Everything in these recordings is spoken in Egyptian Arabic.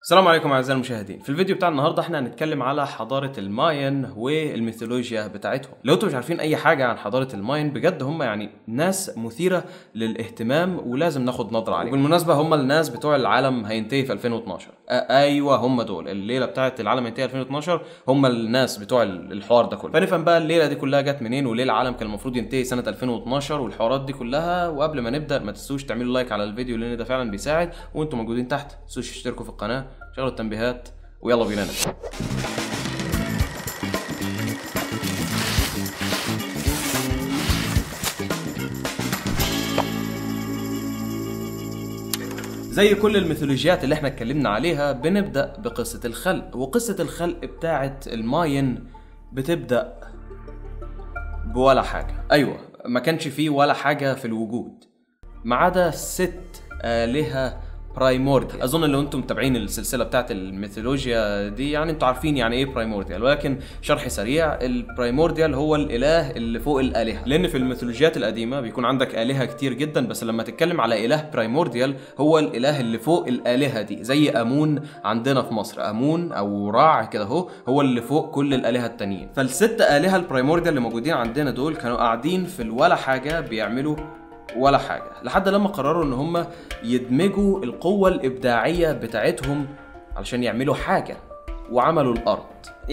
السلام عليكم اعزائي المشاهدين في الفيديو بتاع النهارده احنا هنتكلم على حضاره الماين والميثولوجيا بتاعتهم لو انتم مش عارفين اي حاجه عن حضاره الماين بجد هم يعني ناس مثيره للاهتمام ولازم ناخد نظره عليهم وبالمناسبه هم الناس بتوع العالم هينتهي في 2012 آه ايوه هم دول الليله بتاعت العالم هينتهي 2012 هم الناس بتوع الحوار ده كله فنفهم بقى الليله دي كلها جت منين وليه العالم كان المفروض ينتهي سنه 2012 والحوارات دي كلها وقبل ما نبدا ما تنسوش تعملوا لايك على الفيديو لان ده فعلا بيساعد وانتم موجودين تحت ما تنسوش تشتركوا في القناه شغلوا التنبيهات ويلا بينا نبدا زي كل الميثولوجيات اللي احنا اتكلمنا عليها بنبدا بقصه الخلق وقصه الخلق بتاعه الماين بتبدا بولا حاجه ايوه ما كانش فيه ولا حاجه في الوجود ما عدا ست آلهة برايمورديال اظن لو انتم متابعين السلسله بتاعت الميثولوجيا دي يعني انتم عارفين يعني ايه برايمورديال ولكن شرح سريع البرايمورديال هو الاله اللي فوق الالهه لان في الميثولوجيات القديمه بيكون عندك الهه كتير جدا بس لما تتكلم على اله برايمورديال هو الاله اللي فوق الالهه دي زي امون عندنا في مصر امون او راع كده اهو هو اللي فوق كل الالهه التانيين فالست الهه البرايمورديال اللي موجودين عندنا دول كانوا قاعدين في الولا حاجه بيعملوا ولا حاجة لحد لما قرروا ان هم يدمجوا القوة الابداعية بتاعتهم علشان يعملوا حاجة وعملوا الارض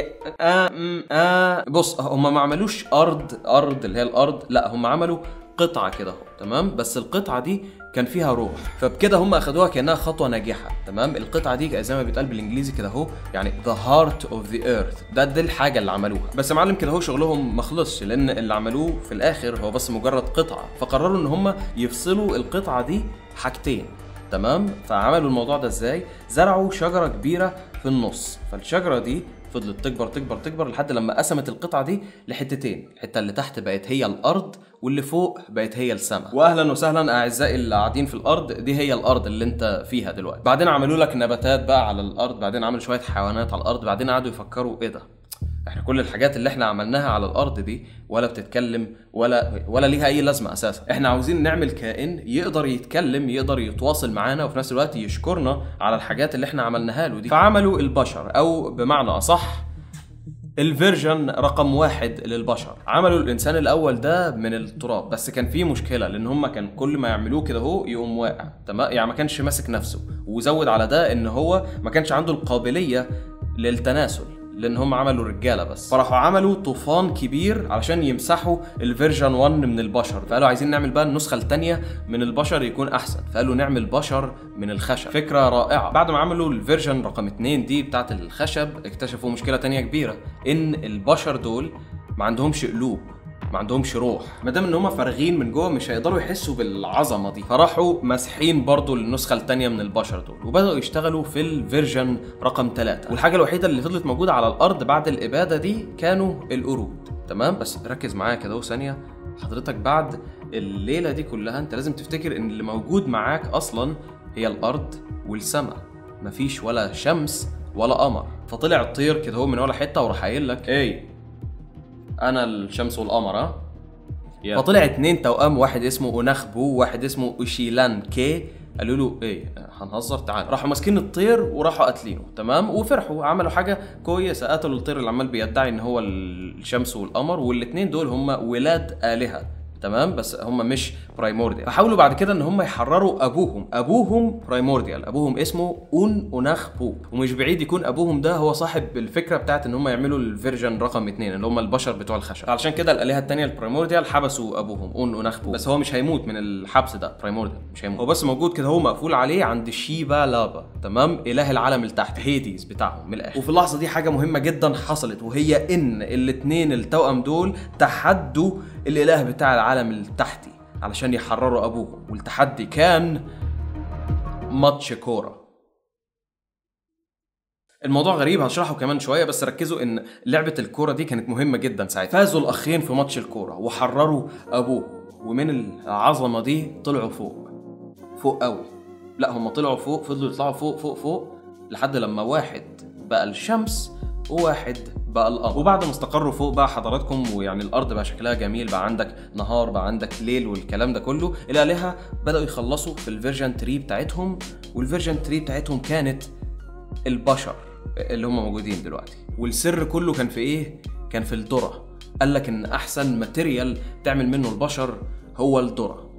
آه آه بص هم ما عملوش ارض ارض اللي هي الارض لا هم عملوا قطعة كده اهو تمام بس القطعة دي كان فيها روح فبكده هم اخدوها كانها خطوه ناجحه تمام القطعه دي زي ما بيتقال بالانجليزي كده اهو يعني ذا هارت اوف ذا ايرث ده دي الحاجه اللي عملوها بس يا معلم كده اهو شغلهم ما خلصش لان اللي عملوه في الاخر هو بس مجرد قطعه فقرروا ان هم يفصلوا القطعه دي حاجتين تمام فعملوا الموضوع ده ازاي زرعوا شجره كبيره في النص فالشجره دي فضلت تكبر تكبر تكبر لحد لما قسمت القطعه دي لحتتين الحته اللي تحت بقت هي الارض واللي فوق بقت هي السماء واهلا وسهلا اعزائي اللي قاعدين في الارض دي هي الارض اللي انت فيها دلوقتي بعدين عملوا لك نباتات بقى على الارض بعدين عملوا شويه حيوانات على الارض بعدين قعدوا يفكروا ايه ده احنا كل الحاجات اللي احنا عملناها على الارض دي ولا بتتكلم ولا ولا ليها اي لازمه اساسا احنا عاوزين نعمل كائن يقدر يتكلم يقدر يتواصل معانا وفي نفس الوقت يشكرنا على الحاجات اللي احنا عملناها له دي فعملوا البشر او بمعنى اصح الفيرجن رقم واحد للبشر عملوا الانسان الاول ده من التراب بس كان في مشكله لان هم كان كل ما يعملوه كده اهو يقوم واقع تمام يعني ما كانش ماسك نفسه وزود على ده ان هو ما كانش عنده القابليه للتناسل لان هم عملوا رجاله بس فراحوا عملوا طوفان كبير علشان يمسحوا الفيرجن 1 من البشر فقالوا عايزين نعمل بقى النسخه الثانيه من البشر يكون احسن فقالوا نعمل بشر من الخشب فكره رائعه بعد ما عملوا الفيرجن رقم 2 دي بتاعه الخشب اكتشفوا مشكله تانية كبيره ان البشر دول ما عندهمش قلوب ما عندهمش روح ما دام ان هم فارغين من جوه مش هيقدروا يحسوا بالعظمه دي فراحوا ماسحين برضو النسخه الثانيه من البشر دول وبداوا يشتغلوا في الفيرجن رقم ثلاثة والحاجه الوحيده اللي فضلت موجوده على الارض بعد الاباده دي كانوا القرود تمام بس ركز معايا كده ثانيه حضرتك بعد الليله دي كلها انت لازم تفتكر ان اللي موجود معاك اصلا هي الارض والسماء مفيش ولا شمس ولا قمر فطلع الطير كده هو من ولا حته وراح قايل لك ايه انا الشمس والقمر ها yeah. فطلع اتنين توأم واحد اسمه اوناخبو وواحد اسمه اوشيلان كي قالوا له ايه هنهزر تعال راحوا ماسكين الطير وراحوا قاتلينه تمام وفرحوا عملوا حاجه كويسه قتلوا الطير اللي عمال بيدعي ان هو الشمس والقمر والاتنين دول هم ولاد الهه تمام بس هم مش برايمورديال فحاولوا بعد كده ان هم يحرروا ابوهم ابوهم برايمورديال ابوهم اسمه اون اوناخ بو ومش بعيد يكون ابوهم ده هو صاحب الفكره بتاعت ان هم يعملوا الفيرجن رقم اثنين اللي هم البشر بتوع الخشب علشان كده الالهه الثانيه البرايمورديال حبسوا ابوهم اون اوناخ بو بس هو مش هيموت من الحبس ده برايمورديال مش هيموت هو بس موجود كده هو مقفول عليه عند شيبا لابا تمام اله العالم اللي تحت هيديز بتاعهم من الاخر وفي اللحظه دي حاجه مهمه جدا حصلت وهي ان الاثنين التوأم دول تحدوا الاله بتاع العالم التحتي علشان يحرروا ابوهم والتحدي كان ماتش كوره الموضوع غريب هشرحه كمان شويه بس ركزوا ان لعبه الكوره دي كانت مهمه جدا ساعتها فازوا الاخين في ماتش الكوره وحرروا ابوه ومن العظمه دي طلعوا فوق فوق قوي لا هم طلعوا فوق فضلوا يطلعوا فوق فوق فوق لحد لما واحد بقى الشمس وواحد بقى القمر وبعد ما استقروا فوق بقى حضراتكم ويعني الارض بقى شكلها جميل بقى عندك نهار بقى عندك ليل والكلام ده كله الالهه بداوا يخلصوا في الفيرجن 3 بتاعتهم والفيرجن 3 بتاعتهم كانت البشر اللي هم موجودين دلوقتي والسر كله كان في ايه كان في الذره قال لك ان احسن ماتيريال تعمل منه البشر هو الذره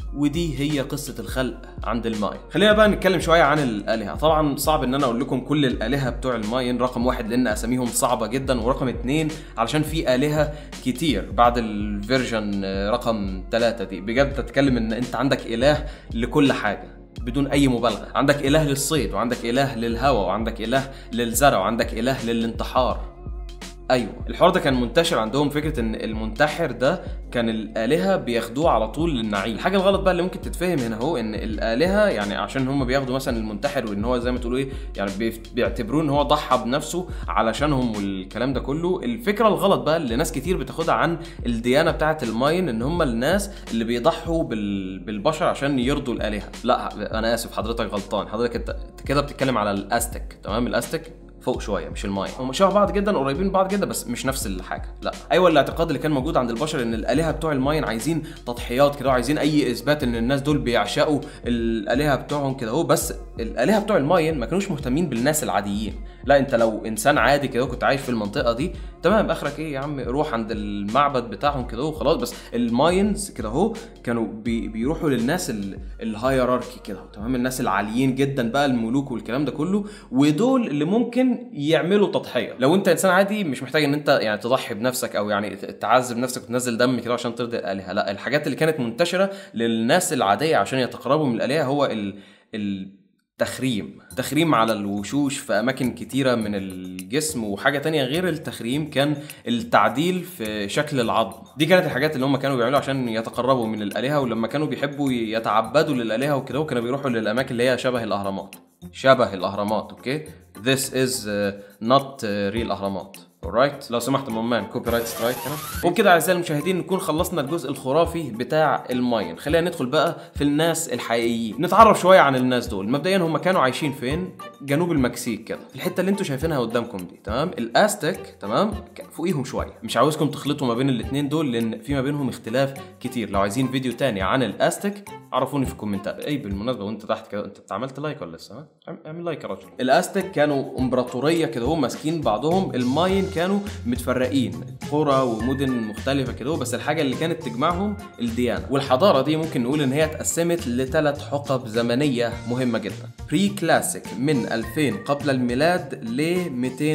ودي هي قصة الخلق عند الماين خلينا بقى نتكلم شوية عن الآلهة طبعا صعب ان انا اقول لكم كل الآلهة بتوع الماين رقم واحد لان اساميهم صعبة جدا ورقم اتنين علشان في آلهة كتير بعد الفيرجن رقم ثلاثة دي بجد تتكلم ان انت عندك إله لكل حاجة بدون اي مبالغه عندك اله للصيد وعندك اله للهواء وعندك اله للزرع وعندك اله للانتحار ايوه الحوار ده كان منتشر عندهم فكره ان المنتحر ده كان الالهه بياخدوه على طول للنعيم الحاجه الغلط بقى اللي ممكن تتفهم هنا هو ان الالهه يعني عشان هم بياخدوا مثلا المنتحر وان هو زي ما تقولوا ايه يعني بيف- بيعتبروه ان هو ضحى بنفسه علشانهم والكلام ده كله الفكره الغلط بقى اللي ناس كتير بتاخدها عن الديانه بتاعه الماين ان هم الناس اللي بيضحوا بال... بالبشر عشان يرضوا الالهه لا انا اسف حضرتك غلطان حضرتك انت أنت كده بتتكلم على الاستك تمام الاستك فوق شويه مش الماين هم شبه بعض جدا قريبين من بعض جدا بس مش نفس الحاجه لا ايوه الاعتقاد اللي كان موجود عند البشر ان الالهه بتوع الماين عايزين تضحيات كده وعايزين اي اثبات ان الناس دول بيعشقوا الالهه بتوعهم كده هو بس الالهه بتوع الماين ما كانوش مهتمين بالناس العاديين لا انت لو انسان عادي كده كنت عايش في المنطقه دي تمام اخرك ايه يا عم روح عند المعبد بتاعهم كده وخلاص بس الماينز كده اهو كانوا بي بيروحوا للناس ال- الهيراركي كده تمام الناس العاليين جدا بقى الملوك والكلام ده كله ودول اللي ممكن يعملوا تضحيه لو انت انسان عادي مش محتاج ان انت يعني تضحي بنفسك او يعني ت- تعذب نفسك وتنزل دم كده عشان ترضي الالهه لا الحاجات اللي كانت منتشره للناس العاديه عشان يتقربوا من الالهه هو ال ال تخريم تخريم على الوشوش في اماكن كتيره من الجسم وحاجه تانية غير التخريم كان التعديل في شكل العظم دي كانت الحاجات اللي هم كانوا بيعملوها عشان يتقربوا من الالهه ولما كانوا بيحبوا يتعبدوا للالهه وكده كانوا بيروحوا للاماكن اللي هي شبه الاهرامات شبه الاهرامات اوكي this is uh, not uh, real اهرامات alright لو سمحت ممان كوبي رايت سترايك هنا وبكده اعزائي المشاهدين نكون خلصنا الجزء الخرافي بتاع الماين خلينا ندخل بقى في الناس الحقيقيين نتعرف شويه عن الناس دول مبدئيا هم كانوا عايشين فين جنوب المكسيك كده في الحته اللي انتم شايفينها قدامكم دي تمام الاستك تمام كان فوقيهم شويه مش عاوزكم تخلطوا ما بين الاثنين دول لان في ما بينهم اختلاف كتير لو عايزين فيديو تاني عن الاستك عرفوني في الكومنتات اي بالمناسبه وانت تحت كده انت عملت لايك ولا لسه ها؟ اعمل- اعمل لايك يا راجل الاستك كانوا امبراطوريه كده هم ماسكين بعضهم الماين كانوا متفرقين قرى ومدن مختلفه كده بس الحاجه اللي كانت تجمعهم الديانه والحضاره دي ممكن نقول ان هي اتقسمت لثلاث حقب زمنيه مهمه جدا بري كلاسيك من 2000 قبل الميلاد ل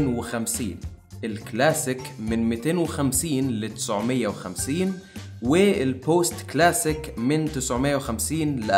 250 الكلاسيك من 250 ل 950 والبوست كلاسيك من 950 ل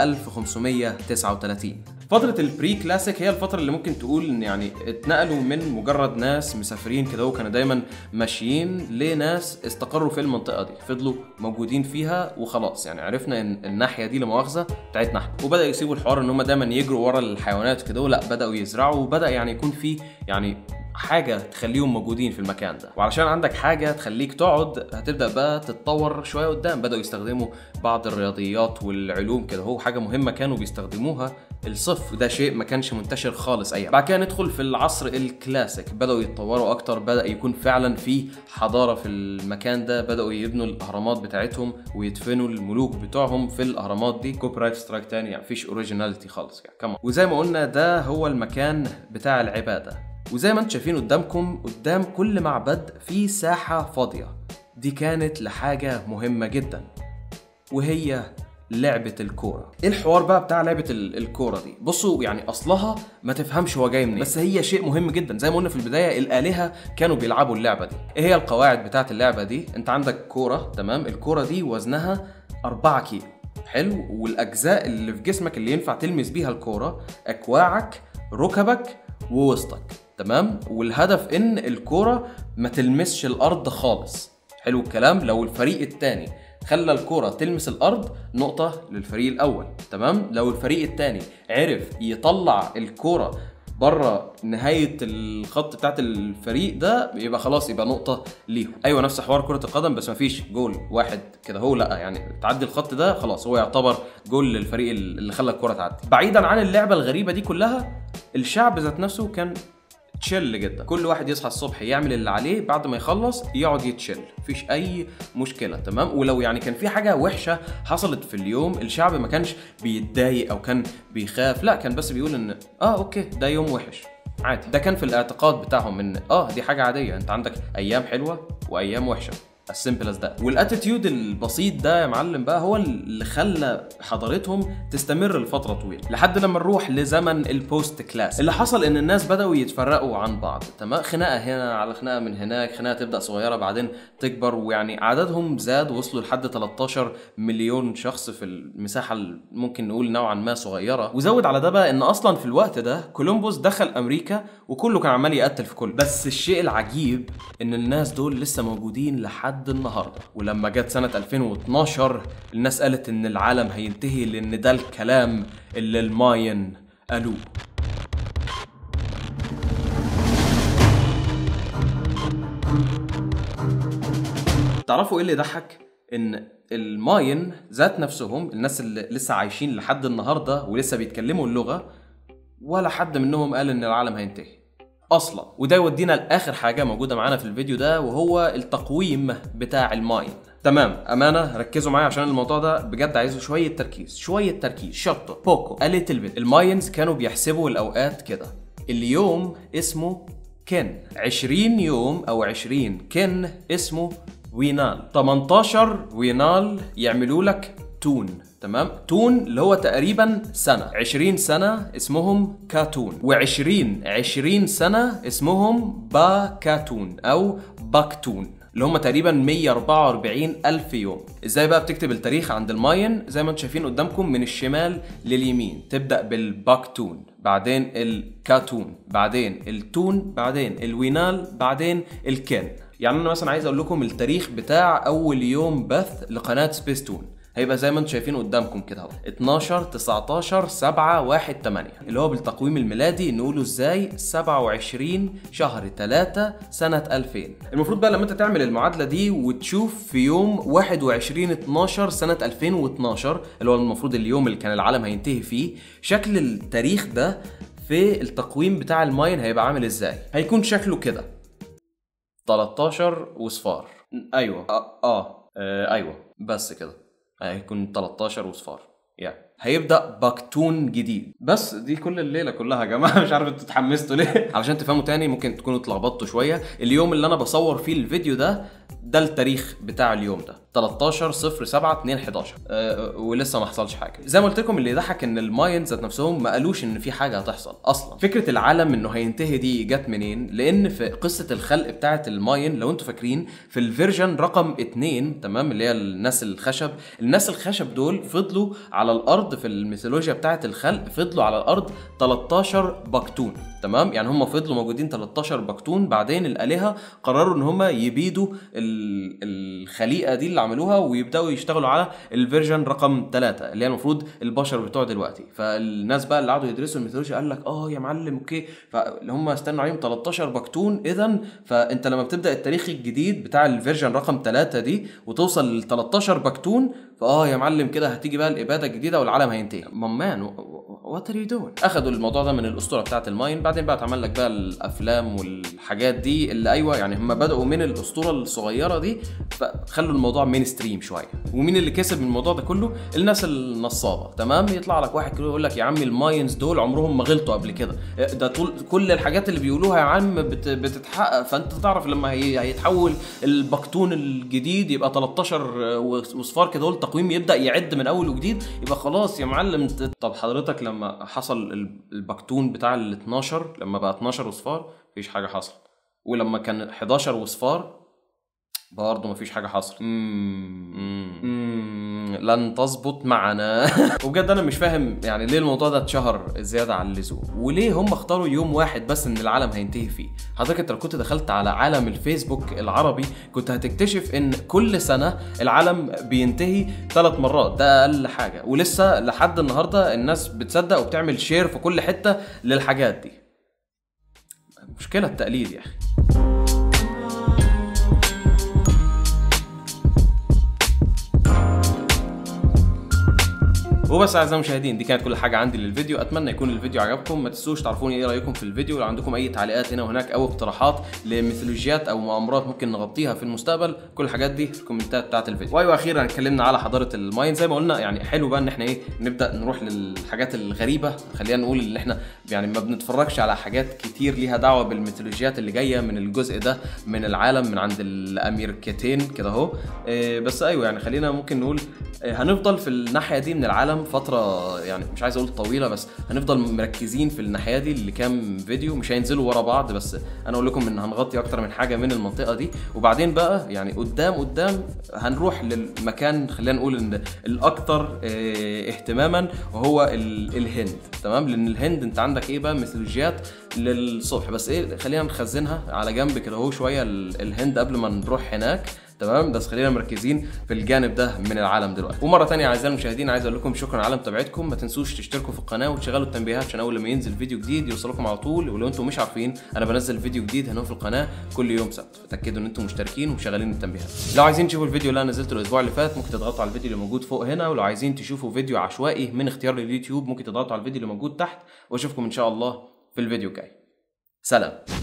1539 فترة البري كلاسيك هي الفترة اللي ممكن تقول ان يعني اتنقلوا من مجرد ناس مسافرين كده وكانوا دايما ماشيين لناس استقروا في المنطقة دي فضلوا موجودين فيها وخلاص يعني عرفنا ان الناحية دي لمؤاخذة بتاعتنا احنا وبدأوا يسيبوا الحوار ان هم دايما يجروا ورا الحيوانات كده لا بدأوا يزرعوا وبدأ يعني يكون في يعني حاجة تخليهم موجودين في المكان ده وعلشان عندك حاجة تخليك تقعد هتبدأ بقى تتطور شوية قدام بدأوا يستخدموا بعض الرياضيات والعلوم كده هو حاجة مهمة كانوا بيستخدموها الصف ده شيء ما كانش منتشر خالص ايام بعد كده ندخل في العصر الكلاسيك بدأوا يتطوروا اكتر بدأ يكون فعلا في حضارة في المكان ده بدأوا يبنوا الاهرامات بتاعتهم ويدفنوا الملوك بتوعهم في الاهرامات دي كوبي رايت سترايك تاني يعني مفيش اوريجيناليتي خالص يعني كمان وزي ما قلنا ده هو المكان بتاع العبادة وزي ما انتم شايفين قدامكم قدام كل معبد في ساحة فاضية دي كانت لحاجة مهمة جدا وهي لعبة الكورة ايه الحوار بقى بتاع لعبة ال- الكورة دي بصوا يعني اصلها ما تفهمش هو جاي منين بس هي شيء مهم جدا زي ما قلنا في البداية الآلهة كانوا بيلعبوا اللعبة دي ايه هي القواعد بتاعت اللعبة دي انت عندك كورة تمام الكورة دي وزنها 4 كيلو حلو والاجزاء اللي في جسمك اللي ينفع تلمس بيها الكورة اكواعك ركبك ووسطك تمام والهدف ان الكورة ما تلمسش الارض خالص حلو الكلام لو الفريق التاني خلى الكرة تلمس الأرض نقطة للفريق الأول تمام لو الفريق التاني عرف يطلع الكرة بره نهاية الخط بتاعت الفريق ده يبقى خلاص يبقى نقطة ليهم أيوة نفس حوار كرة القدم بس مفيش جول واحد كده هو لا يعني تعدي الخط ده خلاص هو يعتبر جول للفريق اللي خلى الكرة تعدي بعيدا عن اللعبة الغريبة دي كلها الشعب ذات نفسه كان تشيل جدا كل واحد يصحى الصبح يعمل اللي عليه بعد ما يخلص يقعد يتشيل مفيش اي مشكله تمام ولو يعني كان في حاجه وحشه حصلت في اليوم الشعب ما كانش بيتضايق او كان بيخاف لا كان بس بيقول ان اه اوكي ده يوم وحش عادي ده كان في الاعتقاد بتاعهم ان اه دي حاجه عاديه انت عندك ايام حلوه وايام وحشه السيمبل از ده والاتيتيود البسيط ده يا معلم بقى هو اللي خلى حضارتهم تستمر لفتره طويله لحد لما نروح لزمن البوست كلاس اللي حصل ان الناس بداوا يتفرقوا عن بعض تمام خناقه هنا على خناقه من هناك خناقه تبدا صغيره بعدين تكبر ويعني عددهم زاد وصلوا لحد 13 مليون شخص في المساحه اللي ممكن نقول نوعا ما صغيره وزود على ده بقى ان اصلا في الوقت ده كولومبوس دخل امريكا وكله كان عمال يقتل في كله بس الشيء العجيب ان الناس دول لسه موجودين لحد النهارده ولما جت سنه 2012 الناس قالت ان العالم هينتهي لان ده الكلام اللي الماين قالوه تعرفوا ايه اللي يضحك؟ ان الماين ذات نفسهم الناس اللي لسه عايشين لحد النهارده ولسه بيتكلموا اللغه ولا حد منهم قال ان العالم هينتهي اصلا وده يودينا لاخر حاجه موجوده معانا في الفيديو ده وهو التقويم بتاع الماين تمام امانه ركزوا معايا عشان الموضوع ده بجد عايزه شويه تركيز شويه تركيز شطه بوكو قالت البيت الماينز كانوا بيحسبوا الاوقات كده اليوم اسمه كن 20 يوم او 20 كن اسمه وينال 18 وينال يعملوا لك تون تمام تون اللي هو تقريبا سنة 20 سنة اسمهم كاتون و20 20 سنة اسمهم باكاتون أو باكتون اللي هم تقريبا 144 ألف يوم ازاي بقى بتكتب التاريخ عند الماين زي ما انتم شايفين قدامكم من الشمال لليمين تبدأ بالباكتون بعدين الكاتون بعدين التون بعدين الوينال بعدين الكن يعني انا مثلا عايز اقول لكم التاريخ بتاع اول يوم بث لقناه سبيس تون هيبقى زي ما انتم شايفين قدامكم كده اهو 12 19 7 1 8 اللي هو بالتقويم الميلادي نقوله ازاي 27 شهر 3 سنة 2000 المفروض بقى لما انت تعمل المعادلة دي وتشوف في يوم 21 12 سنة 2012 اللي هو المفروض اليوم اللي كان العالم هينتهي فيه شكل التاريخ ده في التقويم بتاع الماين هيبقى عامل ازاي هيكون شكله كده 13 وصفار ايوه اه, آه. آه ايوه بس كده هيكون 13 وصفار يا yeah. هيبدا باكتون جديد بس دي كل الليله كلها يا جماعه مش عارف انتوا اتحمستوا ليه علشان تفهموا تاني ممكن تكونوا اتلخبطتوا شويه اليوم اللي انا بصور فيه الفيديو ده ده التاريخ بتاع اليوم ده 13 0 7 2 11 أه ولسه ما حصلش حاجه زي ما قلت لكم اللي يضحك ان الماين ذات نفسهم ما قالوش ان في حاجه هتحصل اصلا فكره العالم انه هينتهي دي جت منين لان في قصه الخلق بتاعه الماين لو انتوا فاكرين في الفيرجن رقم 2 تمام اللي هي الناس الخشب الناس الخشب دول فضلوا على الارض في الميثولوجيا بتاعه الخلق فضلوا على الارض 13 بكتون تمام يعني هم فضلوا موجودين 13 بكتون بعدين الالهه قرروا ان هم يبيدوا الخليقه دي اللي عملوها ويبداوا يشتغلوا على الفيرجن رقم 3 اللي هي المفروض البشر بتوع دلوقتي فالناس بقى اللي قعدوا يدرسوا الميثولوجيا قال لك اه يا معلم اوكي فاللي هم استنوا عليهم 13 بكتون اذا فانت لما بتبدا التاريخ الجديد بتاع الفيرجن رقم 3 دي وتوصل ل 13 بكتون فاه يا معلم كده هتيجي بقى الاباده الجديده والعالم هينتهي مامان وات ار يو دوين اخدوا الموضوع ده من الاسطوره بتاعه الماين بعدين بقى اتعمل لك بقى الافلام والحاجات دي اللي ايوه يعني هم بداوا من الاسطوره الصغيره دي فخلوا الموضوع مين ستريم شويه ومين اللي كسب من الموضوع ده كله الناس النصابه تمام يطلع لك واحد كده يقول لك يا عمي الماينز دول عمرهم ما غلطوا قبل كده ده طول كل الحاجات اللي بيقولوها يا عم بت بتتحقق فانت تعرف لما هي هيتحول البكتون الجديد يبقى 13 وصفار كده هو التقويم يبدا يعد من اول وجديد يبقى خلاص يا معلم طب حضرتك لما حصل البكتون بتاع ال 12 لما بقى 12 وصفار مفيش حاجه حصل ولما كان 11 وصفار برضه مفيش حاجه حصلت لن تظبط معنا وبجد انا مش فاهم يعني ليه الموضوع ده اتشهر زياده عن اللزوم وليه هم اختاروا يوم واحد بس ان العالم هينتهي فيه حضرتك انت لو كنت دخلت على عالم الفيسبوك العربي كنت هتكتشف ان كل سنه العالم بينتهي ثلاث مرات ده اقل حاجه ولسه لحد النهارده الناس بتصدق وبتعمل شير في كل حته للحاجات دي مشكله التقليد يا اخي وبس اعزائي المشاهدين دي كانت كل حاجه عندي للفيديو اتمنى يكون الفيديو عجبكم ما تنسوش تعرفوني ايه رايكم في الفيديو لو عندكم اي تعليقات هنا وهناك او اقتراحات لميثولوجيات او مؤامرات ممكن نغطيها في المستقبل كل الحاجات دي في الكومنتات بتاعت الفيديو وايوه اخيرا اتكلمنا على حضاره الماين زي ما قلنا يعني حلو بقى ان احنا ايه نبدا نروح للحاجات الغريبه خلينا نقول ان احنا يعني ما بنتفرجش على حاجات كتير ليها دعوه بالميثولوجيات اللي جايه من الجزء ده من العالم من عند الامريكتين كده اهو إيه بس ايوه يعني خلينا ممكن نقول إيه هنفضل في الناحيه دي من العالم فتره يعني مش عايز اقول طويله بس هنفضل مركزين في الناحيه دي لكام فيديو مش هينزلوا ورا بعض بس انا اقول لكم ان هنغطي اكتر من حاجه من المنطقه دي وبعدين بقى يعني قدام قدام هنروح للمكان خلينا نقول ان الاكثر إيه اهتماما وهو ال- الهند تمام لان الهند انت عندك ايه بقى ميثولوجيات للصبح بس ايه خلينا نخزنها على جنب كده اهو شويه ال- الهند قبل ما نروح هناك تمام بس خلينا مركزين في الجانب ده من العالم دلوقتي ومره تانية اعزائي المشاهدين عايز اقول لكم شكرا على متابعتكم ما تنسوش تشتركوا في القناه وتشغلوا التنبيهات عشان اول لما ينزل فيديو جديد يوصلكم على طول ولو انتم مش عارفين انا بنزل فيديو جديد هنا في القناه كل يوم سبت فتاكدوا ان انتم مشتركين ومشغلين التنبيهات لو عايزين تشوفوا الفيديو اللي انا نزلته الاسبوع اللي فات ممكن تضغطوا على الفيديو اللي موجود فوق هنا ولو عايزين تشوفوا فيديو عشوائي من اختيار اليوتيوب ممكن تضغطوا على الفيديو اللي موجود تحت واشوفكم ان شاء الله في الفيديو الجاي سلام